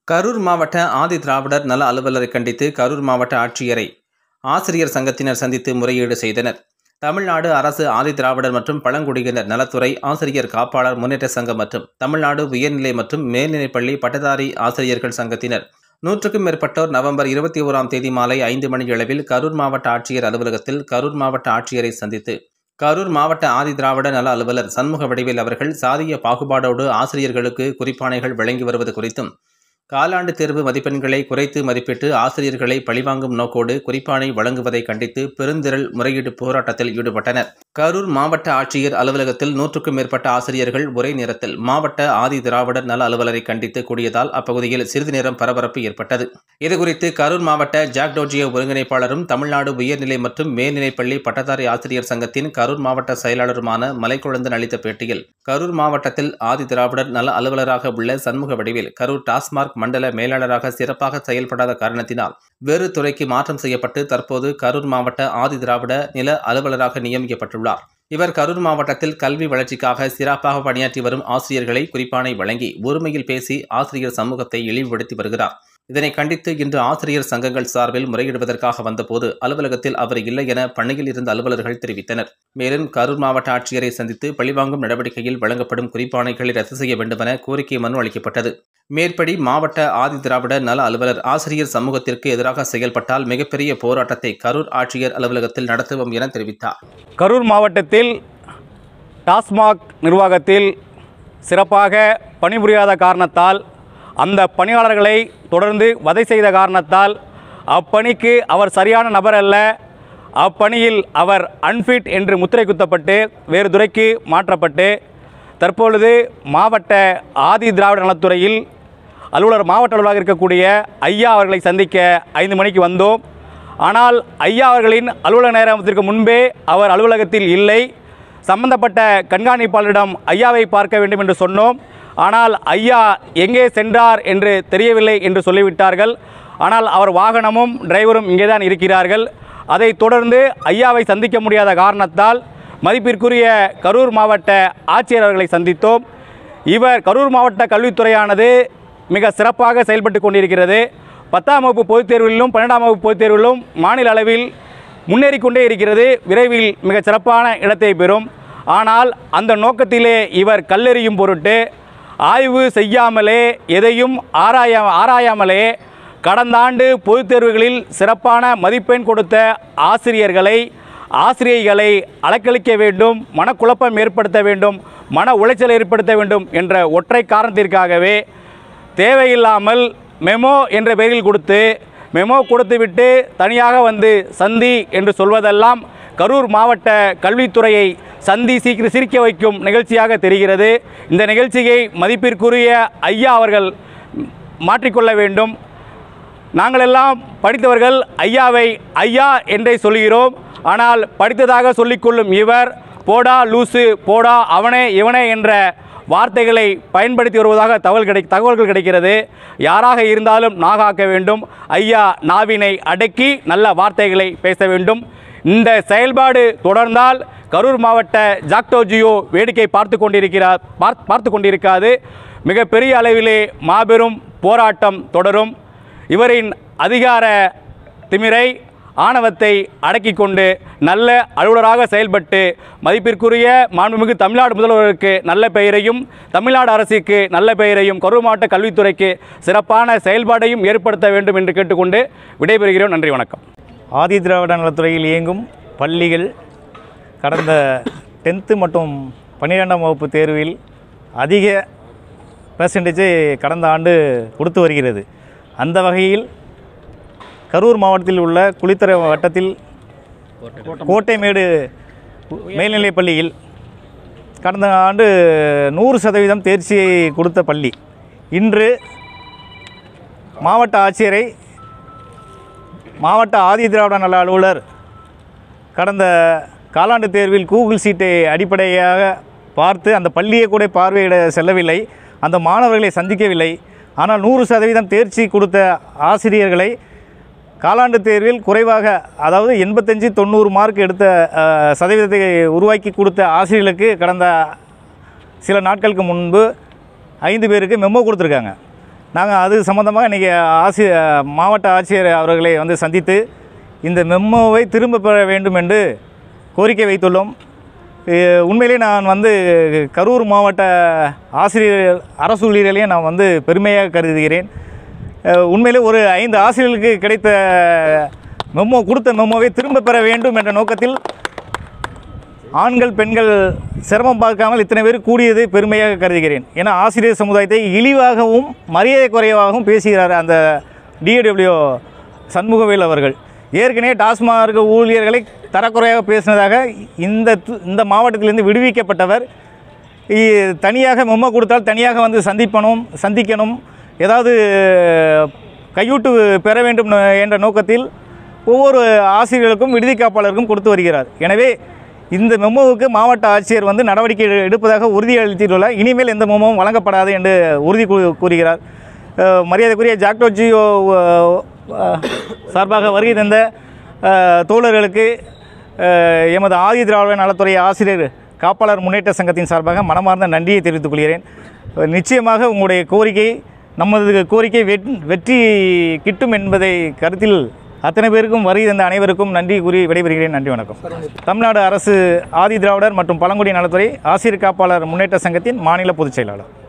கரூர் மாவட்ட ஆதி திராவிடர் நல அலுவலரை கண்டித்து கரூர் மாவட்ட ஆட்சியரை ஆசிரியர் சங்கத்தினர் சந்தித்து முறையீடு செய்தனர் தமிழ்நாடு அரசு ஆதி திராவிடர் மற்றும் பழங்குடியினர் நலத்துறை ஆசிரியர் காப்பாளர் முன்னேற்ற சங்கம் மற்றும் தமிழ்நாடு உயர்நிலை மற்றும் மேல்நிலைப்பள்ளி பட்டதாரி ஆசிரியர்கள் சங்கத்தினர் நூற்றுக்கும் மேற்பட்டோர் நவம்பர் இருபத்தி ஓராம் தேதி மாலை ஐந்து மணி அளவில் கரூர் மாவட்ட ஆட்சியர் அலுவலகத்தில் கரூர் மாவட்ட ஆட்சியரை சந்தித்து கரூர் மாவட்ட ஆதி திராவிட நல அலுவலர் சண்முக வடிவேல் அவர்கள் சாதிய பாகுபாடோடு ஆசிரியர்களுக்கு குறிப்பாணைகள் வழங்கி வருவது குறித்தும் காலாண்டு தேர்வு மதிப்பெண்களை குறைத்து மதிப்பிட்டு ஆசிரியர்களை பழிவாங்கும் நோக்கோடு குறிப்பாணை வழங்குவதை கண்டித்து பெருந்திரள் முறையீடு போராட்டத்தில் ஈடுபட்டனர் கரூர் மாவட்ட ஆட்சியர் அலுவலகத்தில் நூற்றுக்கும் மேற்பட்ட ஆசிரியர்கள் ஒரே நேரத்தில் மாவட்ட ஆதி திராவிடர் நல அலுவலரை கண்டித்து கூடியதால் அப்பகுதியில் சிறிது நேரம் பரபரப்பு ஏற்பட்டது இதுகுறித்து கரூர் மாவட்ட ஜாக்டோஜியோ ஒருங்கிணைப்பாளரும் தமிழ்நாடு உயர்நிலை மற்றும் மேல்நிலைப்பள்ளி பட்டதாரி ஆசிரியர் சங்கத்தின் கரூர் மாவட்ட செயலாளருமான மலைக்குழந்தன் அளித்த பேட்டியில் கரூர் மாவட்டத்தில் ஆதி திராவிடர் நல அலுவலராக உள்ள சண்முக வடிவில் கரூர் டாஸ்மார்க் மண்டல மேலாளராக சிறப்பாக செயல்படாத காரணத்தினால் வேறு துறைக்கு மாற்றம் செய்யப்பட்டு தற்போது கரூர் மாவட்ட ஆதி திராவிட நில அலுவலராக நியமிக்கப்பட்டுள்ளார் இவர் கரூர் மாவட்டத்தில் கல்வி வளர்ச்சிக்காக சிறப்பாக பணியாற்றி வரும் ஆசிரியர்களை குறிப்பானை வழங்கி ஒருமையில் பேசி ஆசிரியர் சமூகத்தை இழிவுபடுத்தி வருகிறார் இதனை கண்டித்து இன்று ஆசிரியர் சங்கங்கள் சார்பில் முறையிடுவதற்காக வந்தபோது அலுவலகத்தில் அவர் இல்லை என பண்ணையில் இருந்த அலுவலர்கள் தெரிவித்தனர் மேலும் கரூர் மாவட்ட ஆட்சியரை சந்தித்து பழிவாங்கும் நடவடிக்கையில் வழங்கப்படும் குறிப்பாணைகளை ரத்து செய்ய வேண்டுமென கோரிக்கை மனு அளிக்கப்பட்டது மேற்படி மாவட்ட ஆதி திராவிட நல அலுவலர் ஆசிரியர் சமூகத்திற்கு எதிராக செயல்பட்டால் மிகப்பெரிய போராட்டத்தை கரூர் ஆட்சியர் அலுவலகத்தில் நடத்துவோம் என தெரிவித்தார் கரூர் மாவட்டத்தில் டாஸ்மாக் நிர்வாகத்தில் சிறப்பாக பணிபுரியாத காரணத்தால் அந்த பணியாளர்களை தொடர்ந்து வதை செய்த காரணத்தால் அப்பணிக்கு அவர் சரியான நபர் அல்ல அப்பணியில் அவர் அன்ஃபிட் என்று முத்திரை குத்தப்பட்டு வேறு துறைக்கு மாற்றப்பட்டு தற்பொழுது மாவட்ட ஆதி திராவிட நலத்துறையில் அலுவலர் மாவட்ட அலுவலராக இருக்கக்கூடிய ஐயா அவர்களை சந்திக்க ஐந்து மணிக்கு வந்தோம் ஆனால் ஐயா அவர்களின் அலுவலக நேரத்திற்கு முன்பே அவர் அலுவலகத்தில் இல்லை சம்பந்தப்பட்ட கண்காணிப்பாளரிடம் ஐயாவை பார்க்க வேண்டும் என்று சொன்னோம் ஆனால் ஐயா எங்கே சென்றார் என்று தெரியவில்லை என்று சொல்லிவிட்டார்கள் ஆனால் அவர் வாகனமும் டிரைவரும் இங்கே தான் இருக்கிறார்கள் அதைத் தொடர்ந்து ஐயாவை சந்திக்க முடியாத காரணத்தால் மதிப்பிற்குரிய கரூர் மாவட்ட ஆட்சியர் அவர்களை சந்தித்தோம் இவர் கரூர் மாவட்ட கல்வித்துறையானது மிக சிறப்பாக செயல்பட்டு கொண்டிருக்கிறது பத்தாம் வகுப்பு பொதுத் தேர்விலும் பன்னெண்டாம் வகுப்பு பொதுத் தேர்விலும் மாநில அளவில் முன்னேறி கொண்டே இருக்கிறது விரைவில் மிக சிறப்பான இடத்தை பெறும் ஆனால் அந்த நோக்கத்திலே இவர் கல்லெறியும் பொருட்டு ஆய்வு செய்யாமலே எதையும் ஆராய ஆராயாமலே கடந்த ஆண்டு பொதுத் தேர்வுகளில் சிறப்பான மதிப்பெண் கொடுத்த ஆசிரியர்களை ஆசிரியைகளை அலக்களிக்க வேண்டும் மனக்குழப்பம் ஏற்படுத்த வேண்டும் மன உளைச்சல் ஏற்படுத்த வேண்டும் என்ற ஒற்றை காரணத்திற்காகவே தேவையில்லாமல் மெமோ என்ற பெயரில் கொடுத்து மெமோ கொடுத்துவிட்டு தனியாக வந்து சந்தி என்று சொல்வதெல்லாம் கரூர் மாவட்ட கல்வித்துறையை சந்தி சீக்கிரம் சிரிக்க வைக்கும் நிகழ்ச்சியாக தெரிகிறது இந்த நிகழ்ச்சியை மதிப்பிற்குரிய ஐயா அவர்கள் மாற்றிக்கொள்ள வேண்டும் நாங்களெல்லாம் படித்தவர்கள் ஐயாவை ஐயா என்றே சொல்கிறோம் ஆனால் படித்ததாக சொல்லிக்கொள்ளும் இவர் போடா லூசு போடா அவனே இவனே என்ற வார்த்தைகளை பயன்படுத்தி வருவதாக தகவல் கிடை தகவல்கள் கிடைக்கிறது யாராக இருந்தாலும் நாகாக்க வேண்டும் ஐயா நாவினை அடக்கி நல்ல வார்த்தைகளை பேச வேண்டும் இந்த செயல்பாடு தொடர்ந்தால் கரூர் மாவட்ட ஜாக்டோஜியோ வேடிக்கை பார்த்து கொண்டிருக்கிறார் பார்த்து பார்த்து கொண்டிருக்காது மிகப்பெரிய அளவிலே மாபெரும் போராட்டம் தொடரும் இவரின் அதிகார திமிரை ஆணவத்தை அடக்கிக் கொண்டு நல்ல அலுவலராக செயல்பட்டு மதிப்பிற்குரிய மாண்புமிகு தமிழ்நாடு முதல்வருக்கு நல்ல பெயரையும் தமிழ்நாடு அரசுக்கு நல்ல பெயரையும் கரூர் மாவட்ட கல்வித்துறைக்கு சிறப்பான செயல்பாடையும் ஏற்படுத்த வேண்டும் என்று கேட்டுக்கொண்டு விடைபெறுகிறோம் நன்றி வணக்கம் ஆதி திராவிட நலத்துறையில் இயங்கும் பள்ளிகள் கடந்த டென்த்து மற்றும் பன்னிரெண்டாம் வகுப்பு தேர்வில் அதிக பெர்சன்டேஜை கடந்த ஆண்டு கொடுத்து வருகிறது அந்த வகையில் கரூர் மாவட்டத்தில் உள்ள குளித்தர வட்டத்தில் கோட்டைமேடு மேல்நிலைப் பள்ளியில் கடந்த ஆண்டு நூறு சதவீதம் தேர்ச்சியை கொடுத்த பள்ளி இன்று மாவட்ட ஆட்சியரை மாவட்ட ஆதி திராவிட நல அலுவலர் கடந்த காலாண்டு தேர்வில் கூகுள் சீட்டை அடிப்படையாக பார்த்து அந்த பள்ளியை கூட பார்வையிட செல்லவில்லை அந்த மாணவர்களை சந்திக்கவில்லை ஆனால் நூறு சதவீதம் தேர்ச்சி கொடுத்த ஆசிரியர்களை காலாண்டு தேர்வில் குறைவாக அதாவது எண்பத்தஞ்சு தொண்ணூறு மார்க் எடுத்த அஹ், சதவீதத்தை உருவாக்கி கொடுத்த ஆசிரியர்களுக்கு கடந்த சில நாட்களுக்கு முன்பு ஐந்து பேருக்கு மெமோ கொடுத்துருக்காங்க நாங்கள் அது சம்மந்தமாக இன்றைக்கி ஆசி மாவட்ட ஆட்சியர் அவர்களை வந்து சந்தித்து இந்த மெம்மோவை திரும்ப பெற வேண்டும் என்று கோரிக்கை வைத்துள்ளோம் எ- உண்மையிலே நான் வந்து கரூர் மாவட்ட ஆசிரியர் அரசு ஊழியர்களையும் நான் வந்து பெருமையாக கருதுகிறேன் அஹ், உண்மையிலே ஒரு ஐந்து ஆசிரியர்களுக்கு கிடைத்த மெம்மோ கொடுத்த மெம்மோவை திரும்ப பெற வேண்டும் என்ற நோக்கத்தில் ஆண்கள் பெண்கள் சிரமம் பார்க்காமல் இத்தனை பேர் கூடியது பெருமையாக கருதுகிறேன் ஏன்னா ஆசிரியர் சமுதாயத்தை இழிவாகவும் மரியாதை குறைவாகவும் பேசுகிறார் அந்த டிஏடபிள்யூ சண்முகவேல் அவர்கள் ஏற்கனவே டாஸ்மார்க் ஊழியர்களை தரக்குறையாக பேசினதாக இந்த து- இந்த மாவட்டத்திலிருந்து விடுவிக்கப்பட்டவர் இ- தனியாக மெம்மோ கொடுத்தால் தனியாக வந்து சந்திப்பணும் சந்திக்கணும் ஏதாவது கையூட்டு பெற வேண்டும் ந- என்ற நோக்கத்தில் ஒவ்வொரு ஆசிரியர்களுக்கும் விடுதி காப்பாளருக்கும் கொடுத்து வருகிறார் எனவே இந்த மெமோவுக்கு மாவட்ட ஆட்சியர் வந்து நடவடிக்கை எடு- எடுப்பதாக உறுதியளித்துள்ளார் இனிமேல் எந்த மெமோவும் வழங்கப்படாது என்று உறுதி கூ- கூறுகிறார் அஹ், மரியாதைக்குரிய ஜாக்டோஜியோ அஹ், சார்பாக வருகை தந்த அஹ், தோழர்களுக்கு அஹ், எமது ஆதி திராவிட நலத்துறை ஆசிரியர் காப்பாளர் முன்னேற்ற சங்கத்தின் சார்பாக மனமார்ந்த நன்றியை தெரிவித்துக் கொள்கிறேன் அஹ், நிச்சயமாக உங்களுடைய கோரிக்கை நமது கோரிக்கை வெட் வெற்றி கிட்டும் என்பதை கருத்தில் அத்தனை பேருக்கும் வருகை தந்த அனைவருக்கும் நன்றி கூறி விடைபெறுகிறேன் நன்றி வணக்கம் தமிழ்நாடு அரசு ஆதி திராவிடர் மற்றும் பழங்குடி நலத்துறை ஆசிரியர் காப்பாளர் முன்னேற்ற சங்கத்தின் மாநில பொதுச் செயலாளர்